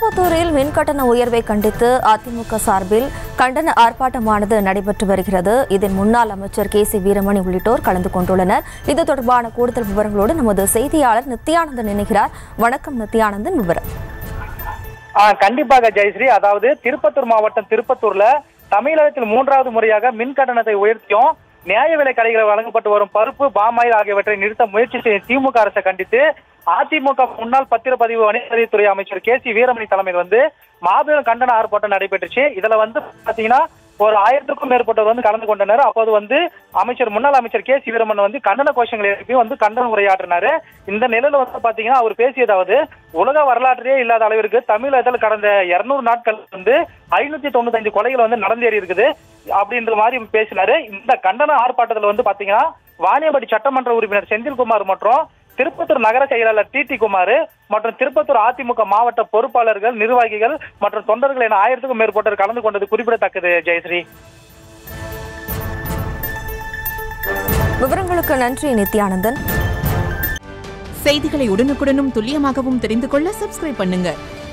திருப்பத்தூரில் மின்கட்டண உயர்வை கண்டித்து அதிமுக சார்பில் கண்டன ஆர்ப்பாட்டமானது நடைபெற்று வருகிறது இதில் முன்னாள் அமைச்சர் கே சி வீரமணி உள்ளிட்டோர் கலந்து கொண்டுள்ளனர் இது தொடர்பான கூடுதல் விவரங்களோடு நமது செய்தியாளர் நித்யானந்தன் இணைகிறார் வணக்கம் நித்யானந்தன் விவரம் ஆ, கண்டிப்பாக ஜெயஸ்ரீ அதாவது திருப்பத்தூர் மாவட்டம் திருப்பத்தூர்ல தமிழகத்தில் மூன்றாவது முறையாக மின் கட்டணத்தை உயர்த்தியும் நியாய விலை கடைகளில் வழங்கப்பட்டு வரும் பருப்பு பாமாயில் ஆகியவற்றை நிறுத்த முயற்சி செய்யும் திமுக அரசை கண்டித்து அதிமுக முன்னாள் பத்திரப்பதிவு வணிகத்துறை அமைச்சர் கே சி வீரமணி தலைமையில் வந்து மாபெரும் கண்டன ஆர்ப்பாட்டம் நடைபெற்றுச்சு இதுல வந்து பாத்தீங்கன்னா ஒரு ஆயிரத்துக்கும் மேற்பட்டவர் வந்து கலந்து கொண்டனர் அப்போது வந்து அமைச்சர் முன்னாள் அமைச்சர் கே சி வீரமன் வந்து கண்டன கோஷங்களை எழுப்பி வந்து கண்டன உரையாற்றினாரு இந்த நிலையில வந்து பாத்தீங்கன்னா அவர் பேசியதாவது உலக வரலாற்றிலே இல்லாத அளவிற்கு தமிழகத்தில் கடந்த இருநூறு நாட்கள் வந்து ஐநூத்தி தொண்ணூத்தஞ்சு கொலைகள் வந்து நடந்தேறி இருக்குது அப்படின்ற மாதிரி பேசினாரு இந்த கண்டன ஆர்ப்பாட்டத்துல வந்து பாத்தீங்கன்னா வாணியம்படி சட்டமன்ற உறுப்பினர் செந்தில்குமார் மற்றும் திருப்பத்தூர் நகர செயலாளர் டி டி குமார் மற்றும் திருப்பத்தூர் அதிமுக மாவட்ட பொறுப்பாளர்கள் நிர்வாகிகள் மற்றும் தொண்டர்கள் என ஆயிரத்துக்கும் மேற்பட்டோர் கலந்து கொண்டது குறிப்பிடத்தக்கது ஜெயஸ்ரீ விவரங்களுக்கு நன்றி நித்யானந்தன் செய்திகளை உடனுக்குடனும் துல்லியமாகவும் தெரிந்து கொள்ள சப்ஸ்கிரைப் பண்ணுங்க